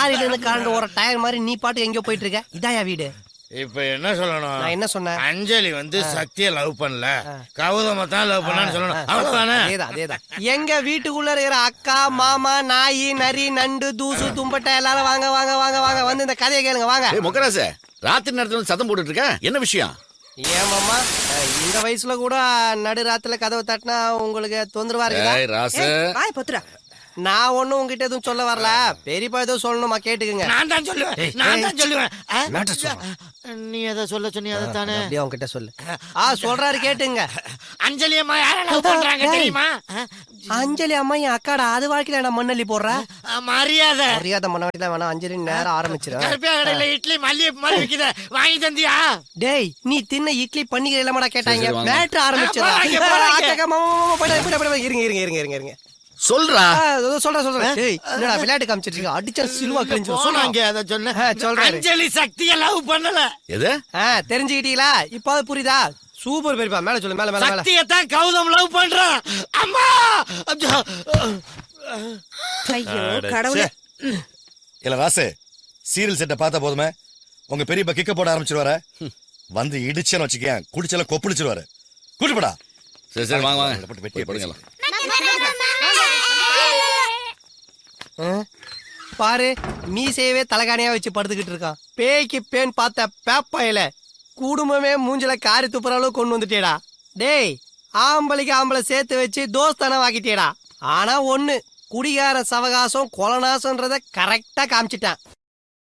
லாரியில இருந்து கரண்ட் ஒரு டயர் மாதிரி நீ பாட்டு எங்கேயோ போயிட்டு இருக்க இதாயா வீடு இப்ப என்ன சொல்லணும் நான் என்ன சொன்னேன் அஞ்சலி வந்து சக்திய லவ் பண்ணல கௌதம தான் லவ் பண்ணான்னு சொல்லணும் அவ்வளவுதானே அதேதான் அதேதான் எங்க வீட்டுக்குள்ள இருக்கிற அக்கா மாமா நாய் நரி நண்டு தூசு தும்பட்டை எல்லாரும் வாங்க வாங்க வாங்க வாங்க வந்து இந்த கதையை கேளுங்க வாங்க ஏய் முக்கராச ராத்திரி நேரத்துல வந்து சத்தம் போட்டுட்டு இருக்க என்ன விஷயம் ஏன் மாமா அஹ், இந்த வயசுல கூட நடுராத்துல கதவை தட்டினா உங்களுக்கு தொந்தரவா இருக்குதா ஏய் ராசு வாய் பொத்துடா நான் ஒண்ணும் உங்ககிட்ட எதுவும் சொல்ல வரல பெரியப்பா ஏதோ சொல்லணுமா கேட்டுக்குங்க நான் தான் சொல்லுவேன் நான் தான் சொல்லுவேன் ஆ? மேட்டர் சொல்லுங்க. நீ எதை சொல்ல சொன்னி அதை தானே அப்படியே உங்ககிட்ட சொல்லு ஆ சொல்றாரு கேட்டுங்க அஞ்சலி அம்மா யார லவ் பண்றாங்க ஏய். தெரியுமா ஆ? அஞ்சலி அம்மா என் அக்காடா அது வாழ்க்கையில நான் மண்ணள்ளி போடுறேன் ஆ, மரியாதை மரியாதை மண்ண வாட்டில வேணா அஞ்சலி நேரம் ஆரம்பிச்சிடும் கருப்பியா கடையில இட்லி மல்லிகை மாதிரி விக்குது வாங்கி தந்தியா டேய் நீ தின்ன இட்லி பண்டிகை இல்லமாடா கேட்டாங்க சரி, சரி, வாங்க. மேட்ரு ஆரம்பிச்சிடும் போறாங்க, போறாங்க. இருங்க இருங்க இருங்க இருங்க இருங்க சொல்றா ஆ, இதோ சொல்றேன் சொல்றேன் டேய் என்னடா விளையாட்டு காமிச்சிட்டு இருக்க அடிச்சா சிலுவா கிழிஞ்சு சொன்னாங்க அதை சொன்ன ஆ, சொல்றாரு. அஞ்சலி சக்திய லவ் பண்ணல எது ஆ தெரிஞ்சுக்கிட்டீங்களா இப்போ அது புரியுதா சூப்பர் பெரியப்பா மேல சொல்லு மேல மேல மேல சக்தியத்தான் கௌதம் லவ் பண்றான் அம்மா அச்சோ. ஐயோ கடவுளே இல்ல ராசு சீரியல் செட்டை பார்த்தா போதுமே உங்க பெரியப்பா கிக்க போட ஆரம்பிச்சிருவாரு வந்து இடிச்சேன்னு வச்சுக்கேன் குடிச்செல்லாம் கொப்பளிச்சிருவாரு கூட்டுப்படா சரி சரி வாங்க வாங்க போட்டு போய் வெட்டி படுங்கலாம் ஆ? பாரு மீசையவே தலகாணியா வச்சு படுத்துக்கிட்டு இருக்கான் பேய்க்கு பேன் பார்த்த பேப்பாயில குடும்பமே மூஞ்சில காரி துப்புற அளவுக்கு கொண்டு வந்துட்டேடா டேய் ஆம்பளைக்கு ஆம்பளை சேர்த்து வச்சு தோஸ்தான வாக்கிட்டேடா ஆனா ஒண்ணு குடிகார சவகாசம் கொலநாசன்றத கரெக்டா காமிச்சிட்டான்